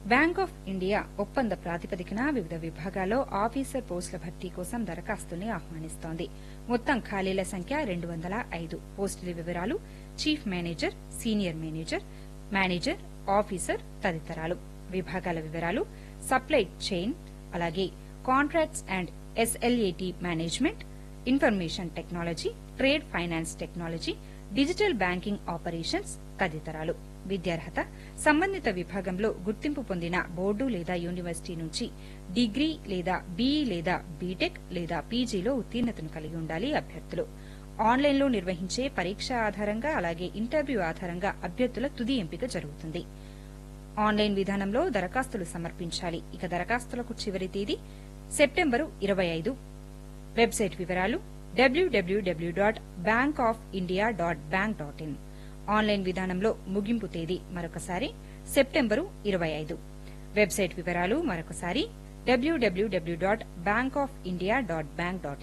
bank of India ఒప్పంద ప్రాతిపదికన వివిధ విభాగాల్లో ఆఫీసర్ పోస్టుల భర్తీ కోసం దరఖాస్తుల్ని ఆహ్వానిస్తోంది మొత్తం ఖాళీల సంఖ్య రెండు వందల ఐదు పోస్టుల వివరాలు chief manager senior manager manager officer తదితరాలు విభాగాల వివరాలు సప్లై చైన్ అలాగే contracts and SLAT management information technology trade finance technology digital banking operations తదితరాలు విద్యార్హత సంబంధిత విభాగంలో గుర్తింపు పొందిన బోర్డు లేదా యూనివర్సిటీ నుంచి డిగ్రీ లేదా బీఈ లేదా బీటెక్ లేదా పీజీలో ఉత్తీర్ణతను కలిగి ఉండాలి అభ్యర్థులు ఆన్లైన్లో నిర్వహించే పరీక్ష ఆధారంగా అలాగే ఇంటర్వ్యూ ఆధారంగా అభ్యర్థుల తుది ఎంపిక జరుగుతుంది ఆన్లైన్ విధానంలో దరఖాస్తులు సమర్పించాలి ఇక దరఖాస్తులకు చివరి తేదీ సెప్టెంబరు ఇరవై ఐదు వెబ్సైట్ వివరాలు డబ్ల్యూడబ్ల్యూడబ్ల్యూ dot bank of India dot bank dot in online విధానంలో ముగింపు తేదీ మరొకసారి సెప్టెంబరు ఇరవై ఐదు వెబ్సైట్ వివరాలు మరొకసారి డబ్ల్యూడబ్ల్యూడబ్ల్యూ dot bank of India dot bank dot in